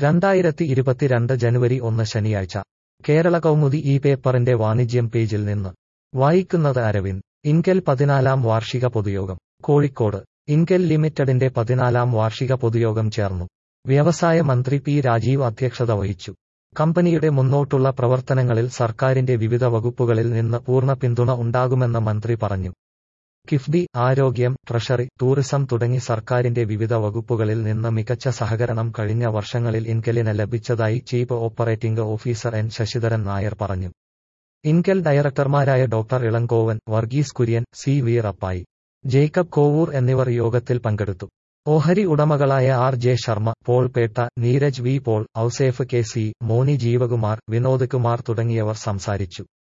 രണ്ടായിരത്തി ഇരുപത്തിരണ്ട് ജനുവരി ഒന്ന് ശനിയാഴ്ച കേരള കൗമുദി ഈ പേപ്പറിന്റെ വാണിജ്യം പേജിൽ നിന്ന് വായിക്കുന്നത് അരവിന്ദ് ഇൻകെൽ പതിനാലാം വാർഷിക പൊതുയോഗം കോഴിക്കോട് ഇൻകെൽ ലിമിറ്റഡിന്റെ പതിനാലാം വാർഷിക പൊതുയോഗം ചേർന്നു വ്യവസായ മന്ത്രി പി രാജീവ് അധ്യക്ഷത വഹിച്ചു കമ്പനിയുടെ മുന്നോട്ടുള്ള പ്രവർത്തനങ്ങളിൽ സർക്കാരിന്റെ വിവിധ വകുപ്പുകളിൽ നിന്ന് പൂർണ്ണ പിന്തുണ ഉണ്ടാകുമെന്ന് മന്ത്രി പറഞ്ഞു കിഫ്ബി ആരോഗ്യം ട്രഷറി ടൂറിസം തുടങ്ങി സർക്കാരിന്റെ വിവിധ വകുപ്പുകളിൽ നിന്ന് മികച്ച സഹകരണം കഴിഞ്ഞ വർഷങ്ങളിൽ ഇൻകെലിന് ലഭിച്ചതായി chief operating officer N Sasidharan Nair പറഞ്ഞു ഇൻകെൽ ഡയറക്ടർമാരായ doctor Elangovan Varghese Kurian C V Rappai Jacob Kovoor എന്നിവർ യോഗത്തിൽ പങ്കെടുത്തു ഓഹരി ഉടമകളായ R J Sharma Paul Petta Neeraj V Paul Ouseph K C Moni Jeevakumar Vinod Kumar തുടങ്ങിയവർ സംസാരിച്ചു